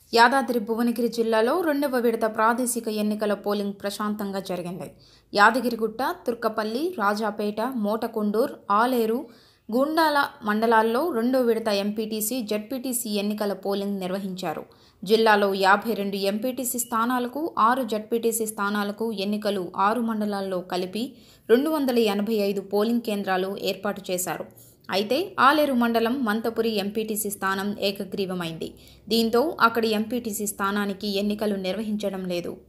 యాదాద్రి భువనగిరి జిల్లాలో రెండవ విడత ప్రాదేశిక ఎన్నికల పోలింగ్ ప్రశాంతంగా జరిగింది యాదగిరిగుట్ట తుర్కపల్లి రాజాపేట మోటకొండూర్ ఆలేరు గుండాల మండలాల్లో రెండో విడత ఎంపీటీసీ జడ్పీటీసీ ఎన్నికల పోలింగ్ నిర్వహించారు జిల్లాలో యాభై రెండు ఎంపీటీసీ స్థానాలకు ఆరు జడ్పీటీసీ స్థానాలకు ఎన్నికలు ఆరు మండలాల్లో కలిపి రెండు వందల ఎనభై ఐదు పోలింగ్ కేంద్రాలు ఏర్పాటు చేశారు అయితే ఆలేరు మండలం మంతపురి ఎంపీటీసీ స్థానం ఏకగ్రీవమైంది దీంతో అక్కడి ఎంపీటీసీ స్థానానికి ఎన్నికలు నిర్వహించడం లేదు